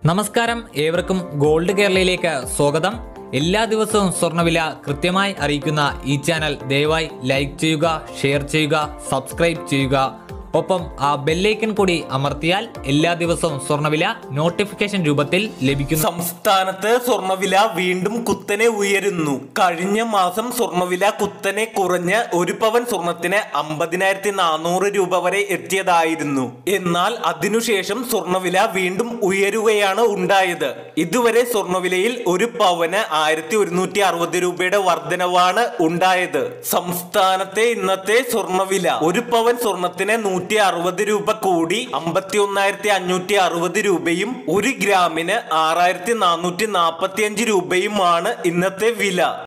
നമസ്കാരം ഏവർക്കും ഗോൾഡ് കേരളയിലേക്ക് സ്വാഗതം എല്ലാ ദിവസവും സ്വർണ്ണവില കൃത്യമായി അറിയിക്കുന്ന ഈ ചാനൽ ദയവായി ലൈക്ക് ചെയ്യുക ഷെയർ ചെയ്യുക സബ്സ്ക്രൈബ് ചെയ്യുക ഒപ്പം ആ ബെല്ലൈക്കൺ കൂടി അമർത്തിയാൽ എല്ലാ ദിവസവും സ്വർണ്ണവില നോട്ടിഫിക്കേഷൻ രൂപത്തിൽ ലഭിക്കുന്നു സംസ്ഥാനത്ത് സ്വർണ്ണവില വീണ്ടും കുത്തനെ ഉയരുന്നു കഴിഞ്ഞ മാസം സ്വർണ്ണവില കുത്തനെ കുറഞ്ഞ് ഒരു പവൻ സ്വർണത്തിന് അമ്പതിനായിരത്തി നാനൂറ് രൂപ വരെ എത്തിയതായിരുന്നു എന്നാൽ അതിനുശേഷം സ്വർണ്ണവില വീണ്ടും ഉയരുകയാണ് ഉണ്ടായത് ഇതുവരെ സ്വർണ്ണവിലയിൽ ഒരു പവന് ആയിരത്തി ഒരുന്നൂറ്റി അറുപത് രൂപയുടെ വർധനവാണ് ഉണ്ടായത് സംസ്ഥാനത്തെ ഇന്നത്തെ സ്വർണ്ണവില ഒരു പവൻ സ്വർണത്തിന് നൂറ്റി അറുപത് രൂപ കൂടി അമ്പത്തി ഒന്നായിരത്തി അഞ്ഞൂറ്റി അറുപത് രൂപയും ഒരു ഗ്രാമിന് ആറായിരത്തി നാനൂറ്റി നാൽപ്പത്തി അഞ്ച് രൂപയുമാണ് ഇന്നത്തെ വില